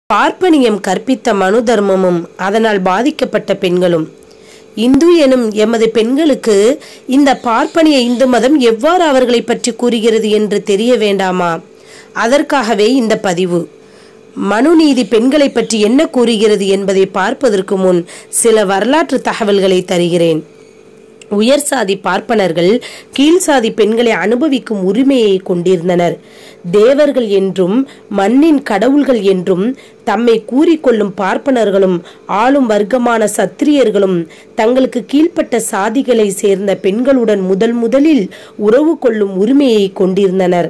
பார்ப்பனியம் கற்பித்த மனு தர்மமும் அதனால் பாதிக்கப்பட்ட பெண்களும் இந்து எனும் எமது பெண்களுக்கு இந்த பார்ப்பனிய இந்து மதம் எவ்வாறு அவர்களை பற்றி கூறுகிறது என்று தெரிய வேண்டாமா அதற்காகவே இந்த பதிவு மனுநீதி பெண்களை பற்றி என்ன கூறுகிறது என்பதை பார்ப்பதற்கு முன் சில வரலாற்று தகவல்களை தருகிறேன் உயர் சாதி பார்ப்பனர்கள் கீழ் சாதி பெண்களை அனுபவிக்கும் உரிமையை கொண்டிருந்தனர் தேவர்கள் என்றும் மண்ணின் கடவுள்கள் என்றும் தம்மை கூறிக்கொள்ளும் பார்ப்பனர்களும் ஆளும் வர்க்கமான சத்திரியர்களும் தங்களுக்கு கீழ்ப்பட்ட சாதிகளை சேர்ந்த பெண்களுடன் முதல் முதலில் உறவு கொள்ளும் உரிமையை கொண்டிருந்தனர்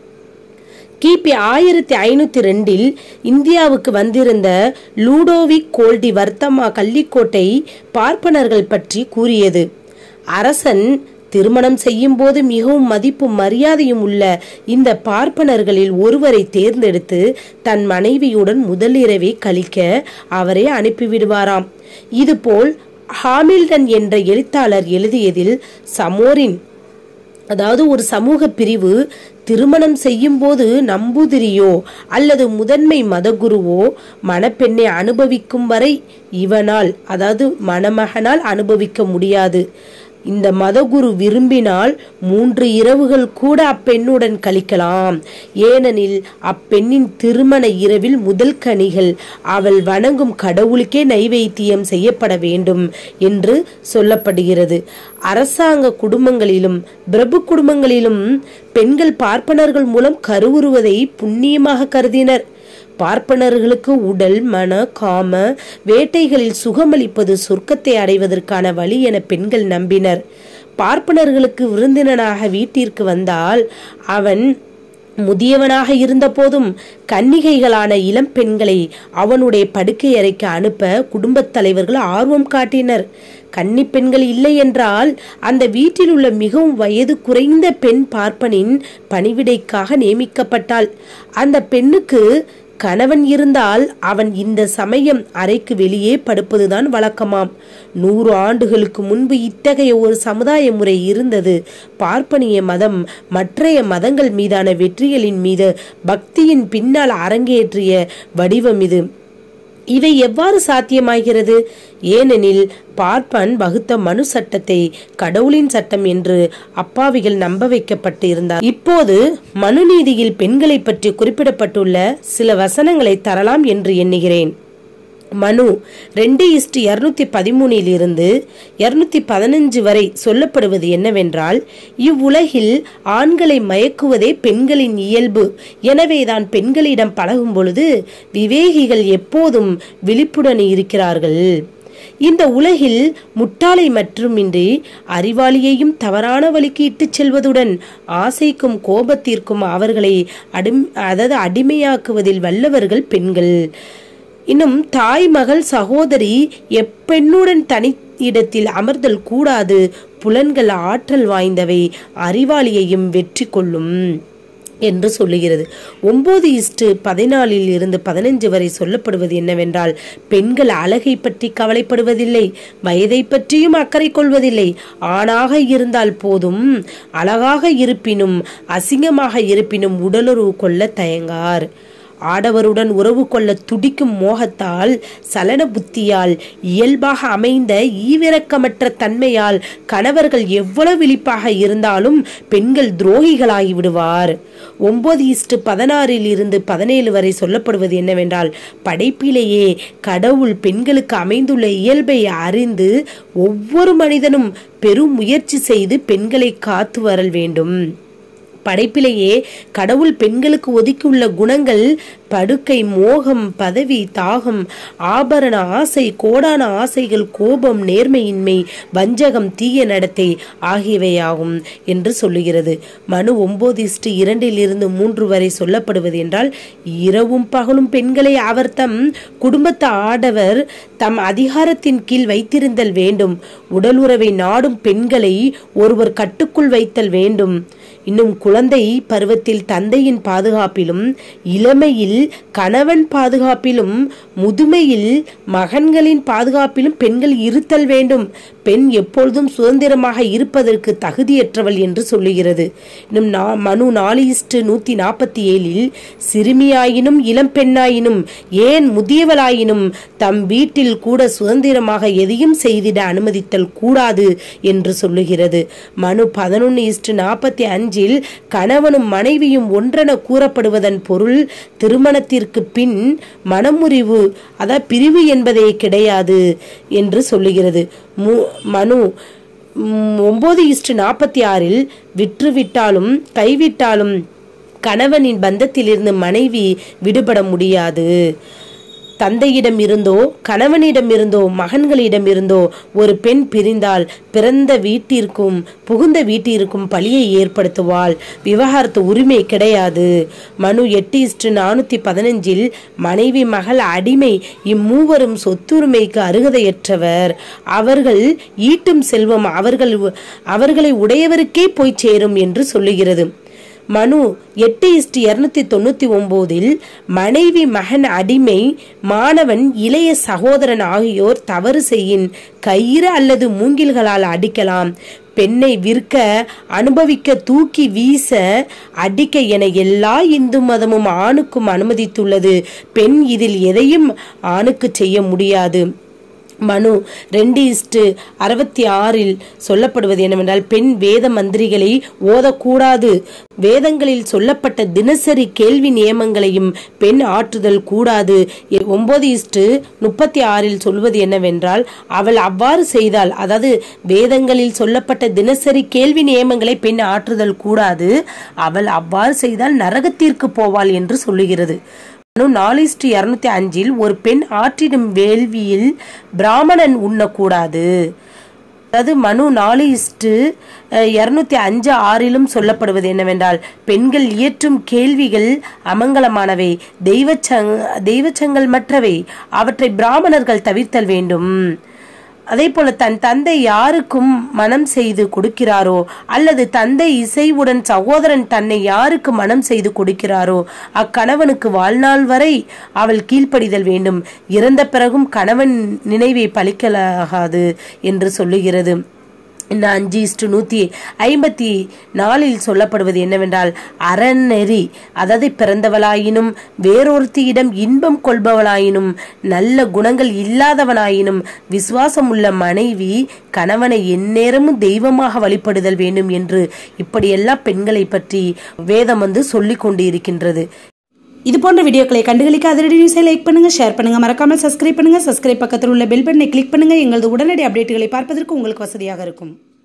கிபி ஆயிரத்தி ஐநூத்தி ரெண்டில் இந்தியாவுக்கு வந்திருந்த லூடோவிக் கோல்டி வர்த்தமா கள்ளிக்கோட்டை பார்ப்பனர்கள் பற்றி கூறியது அரசன் திருமணம் செய்யும் போது மிகவும் மதிப்பும் மரியாதையும் உள்ள இந்த பார்ப்பனர்களில் ஒருவரை தேர்ந்தெடுத்து தன் மனைவியுடன் முதலிரவை கழிக்க அவரை அனுப்பிவிடுவாராம் இதுபோல் ஹாமில்டன் என்ற எழுத்தாளர் எழுதியதில் சமோரின் அதாவது ஒரு சமூக பிரிவு திருமணம் செய்யும் போது நம்பூதிரியோ அல்லது முதன்மை மதகுருவோ மணப்பெண்ணை அனுபவிக்கும் வரை இவனால் அதாவது மணமகனால் அனுபவிக்க முடியாது இந்த மதகுரு விரும்பினால் மூன்று இரவுகள் கூட அப்பெண்ணுடன் கழிக்கலாம் ஏனெனில் அப்பெண்ணின் திருமண இரவில் முதல் கனிகள் அவள் வணங்கும் கடவுளுக்கே நைவேத்தியம் செய்யப்பட வேண்டும் என்று சொல்லப்படுகிறது அரசாங்க குடும்பங்களிலும் பிரபு குடும்பங்களிலும் பெண்கள் பார்ப்பனர்கள் மூலம் கருவுறுவதை புண்ணியமாக கருதினர் பார்ப்பனர்களுக்கு உடல் மன காம வேட்டைகளில் சுகமளிப்பது சொர்க்கத்தை அடைவதற்கான வழி என பெண்கள் நம்பினர் பார்ப்பனர்களுக்கு விருந்தினனாக வீட்டிற்கு வந்தால் அவன் முதியவனாக இருந்தபோதும் கன்னிகைகளான இளம் பெண்களை அவனுடைய படுக்கை அறைக்கு அனுப்ப குடும்பத் தலைவர்கள் ஆர்வம் காட்டினர் கன்னி பெண்கள் இல்லை என்றால் அந்த வீட்டில் உள்ள மிகவும் வயது குறைந்த பெண் பார்ப்பனின் பணிவிடைக்காக நியமிக்கப்பட்டாள் அந்த பெண்ணுக்கு கணவன் இருந்தால் அவன் இந்த சமயம் அறைக்கு வெளியே படுப்பதுதான் வழக்கமாம் நூறு ஆண்டுகளுக்கு முன்பு இத்தகைய ஒரு சமுதாய முறை இருந்தது பார்ப்பனிய மதம் மற்றைய மதங்கள் மீதான வெற்றிகளின் மீது பக்தியின் பின்னால் அரங்கேற்றிய வடிவம் இது இவை எவ்வாறு சாத்தியமாகிறது ஏனெனில் பார்ப்பன் வகுத்த மனு சட்டத்தை கடவுளின் சட்டம் என்று அப்பாவிகள் நம்ப வைக்கப்பட்டு இருந்தார் இப்போது மனுநீதியில் பெண்களை பற்றி குறிப்பிடப்பட்டுள்ள சில வசனங்களை தரலாம் என்று எண்ணுகிறேன் மனு ரெண்டு இஸ்டு இருநூத்தி பதிமூணில் இருந்து இருநூத்தி பதினஞ்சு வரை சொல்லப்படுவது என்னவென்றால் இவ்வுலகில் ஆண்களை மயக்குவதே பெண்களின் இயல்பு எனவேதான் பெண்களிடம் பழகும் பொழுது விவேகிகள் எப்போதும் விழிப்புடன் இருக்கிறார்கள் இந்த உலகில் முட்டாளை மட்டுமின்றி அறிவாளியையும் தவறான வழிக்கு இட்டுச் செல்வதுடன் ஆசைக்கும் கோபத்திற்கும் அவர்களை அடிம் அதாவது அடிமையாக்குவதில் வல்லவர்கள் பெண்கள் இன்னும் தாய் மகள் சகோதரி எப்பெண்ணுடன் தனி இடத்தில் அமர்தல் கூடாது புலன்கள் ஆற்றல் வாய்ந்தவை அறிவாளியையும் வெற்றி கொள்ளும் என்று சொல்லுகிறது ஒன்பது இஸ்டு பதினாலில் இருந்து பதினஞ்சு வரை சொல்லப்படுவது என்னவென்றால் பெண்கள் அழகை பற்றி கவலைப்படுவதில்லை வயதை பற்றியும் அக்கறை கொள்வதில்லை ஆணாக இருந்தால் போதும் அழகாக இருப்பினும் அசிங்கமாக இருப்பினும் உடலுறவு கொள்ள தயங்கார் ஆடவருடன் உறவு கொள்ள துடிக்கும் மோகத்தால் சலன புத்தியால் இயல்பாக அமைந்த ஈவிரக்கமற்ற தன்மையால் கணவர்கள் எவ்வளவு விழிப்பாக இருந்தாலும் பெண்கள் துரோகிகளாகி விடுவார் ஒன்பது இஸ்டு பதினாறில் இருந்து பதினேழு வரை சொல்லப்படுவது என்னவென்றால் படைப்பிலேயே கடவுள் பெண்களுக்கு அமைந்துள்ள இயல்பை அறிந்து ஒவ்வொரு மனிதனும் பெரும் முயற்சி செய்து பெண்களை காத்து வரல் வேண்டும் படைப்பிலேயே கடவுள் பெண்களுக்கு ஒதுக்கியுள்ள குணங்கள் படுக்கை மோகம் பதவி தாகம் ஆபரண ஆசை கோடான ஆசைகள் கோபம் நேர்மையின்மை வஞ்சகம் தீய நடத்தை ஆகியவையாகும் என்று சொல்லுகிறது மனு ஒன்பது இஸ்டு இரண்டில் இருந்து மூன்று வரை சொல்லப்படுவது என்றால் இரவும் பகலும் பெண்களை அவர் தம் குடும்பத்து ஆடவர் தம் அதிகாரத்தின் கீழ் வைத்திருந்தல் வேண்டும் உடல் உறவை நாடும் பெண்களை ஒருவர் கட்டுக்குள் வைத்தல் வேண்டும் இன்னும் குழந்தை பருவத்தில் தந்தையின் பாதுகாப்பிலும் இளமையில் கணவன் பாதுகாப்பிலும் முதுமையில் மகன்களின் பாதுகாப்பிலும் பெண்கள் இருத்தல் வேண்டும் பெண் எப்பொழுதும் சுதந்திரமாக இருப்பதற்கு தகுதியற்றவள் என்று சொல்லுகிறது இன்னும் நா மனு நாலு இஸ்டு நூற்றி நாற்பத்தி ஏழில் சிறுமியாயினும் இளம் பெண்ணாயினும் ஏன் முதியவளாயினும் தம் வீட்டில் கூட சுதந்திரமாக எதையும் செய்திட அனுமதித்தல் கூடாது என்று சொல்லுகிறது மனு பதினொன்று இஸ்டு நாற்பத்தி அஞ்சில் கணவனும் மனைவியும் ஒன்றென கூறப்படுவதன் பொருள் திருமணத்திற்கு பின் மனமுறிவு அதாவது பிரிவு என்பதே கிடையாது என்று சொல்லுகிறது மு மனு ம், ஒன்பது இஸ்டு நாற்பத்தி ஆறில் விற்றுவிட்டாலும் கைவிட்டாலும் கணவனின் பந்தத்திலிருந்து மனைவி விடுபட முடியாது தந்தையிடம் இருந்தோ கணவனிடம் இருந்தோ மகன்களிடம் இருந்தோ ஒரு பெண் பிரிந்தால் பிறந்த வீட்டிற்கும் புகுந்த வீட்டிற்கும் பழியை ஏற்படுத்துவாள் விவாகரத்து உரிமை கிடையாது மனு எட்டு இஸ்டு நானூற்றி பதினஞ்சில் மனைவி மகள் அடிமை இம்மூவரும் சொத்துரிமைக்கு அருகதையற்றவர் அவர்கள் ஈட்டும் செல்வம் அவர்கள் அவர்களை உடையவருக்கே போய் சேரும் என்று சொல்லுகிறது மனு எட்டு இஸ்டு இருநூத்தி தொண்ணூத்தி ஒன்பதில் மனைவி மகன் அடிமை மாணவன் இளைய சகோதரன் ஆகியோர் தவறு செய்யின் கயிறு அல்லது மூங்கில்களால் அடிக்கலாம் பெண்ணை விற்க அனுபவிக்க தூக்கி வீச அடிக்க என எல்லா இந்து மதமும் ஆணுக்கும் அனுமதித்துள்ளது பெண் இதில் எதையும் ஆணுக்கு செய்ய முடியாது மனு ரெண்டு இஸ்டு அறுபத்தி ஆறில் சொல்லப்படுவது என்னவென்றால் பெண் வேத மந்திரிகளை ஓதக்கூடாது வேதங்களில் சொல்லப்பட்ட தினசரி கேள்வி நியமங்களையும் பெண் ஆற்றுதல் கூடாது எ- ஒன்பது இஸ்டு முப்பத்தி ஆறில் சொல்வது என்னவென்றால் அவள் அவ்வாறு செய்தால் அதாவது வேதங்களில் சொல்லப்பட்ட தினசரி கேள்வி நியமங்களை பெண் ஆற்றுதல் கூடாது அவள் அவ்வாறு செய்தால் நரகத்திற்கு போவாள் என்று சொல்லுகிறது மனு நாலு இஸ்டு இருநூத்தி அஞ்சில் ஒரு பெண் ஆற்றிடும் வேள்வியில் பிராமணன் உண்ணக்கூடாது அதாவது மனு நாலு இஸ்டு இருநூத்தி அஞ்சு ஆறிலும் சொல்லப்படுவது என்னவென்றால் பெண்கள் இயற்றும் கேள்விகள் அமங்கலமானவை தெய்வச்சங் தெய்வச்சங்கள் மற்றவை அவற்றை பிராமணர்கள் தவிர்த்தல் வேண்டும் அதே போல தன் தந்தை யாருக்கும் மனம் செய்து கொடுக்கிறாரோ அல்லது தந்தை இசைவுடன் சகோதரன் தன்னை யாருக்கு மனம் செய்து கொடுக்கிறாரோ அக்கணவனுக்கு வாழ்நாள் வரை அவள் கீழ்ப்படிதல் வேண்டும் இறந்த பிறகும் கணவன் நினைவை பழிக்கலாகாது என்று சொல்லுகிறது இன்னும் அஞ்சு இஸ்டு நூற்றி ஐம்பத்தி நாலில் சொல்லப்படுவது என்னவென்றால் அறநெறி அதாவது பிறந்தவளாயினும் வேறொருத்தியிடம் இன்பம் கொள்பவளாயினும் நல்ல குணங்கள் இல்லாதவனாயினும் விசுவாசம் உள்ள மனைவி கணவனை எந்நேரமும் தெய்வமாக வழிபடுதல் வேண்டும் என்று இப்படியெல்லாம் பெண்களை பற்றி வேதம் வந்து சொல்லிக் கொண்டு இருக்கின்றது இது போன்ற வீடியோக்களை கண்டுகளிக்க அதிரடி நியூஸை லைக் பண்ணுங்க ஷேர் பண்ணுங்க மறக்காமல் சப்ஸ்கிரைப் பண்ணுங்க சப்ஸ்கிரைப் பக்கத்தில் உள்ள பெல் பட்டனை கிளிக் பண்ணுங்க எங்களது உடனடி அப்டேட்டுகளை பார்ப்பதற்கு உங்களுக்கு வசதியாக இருக்கும்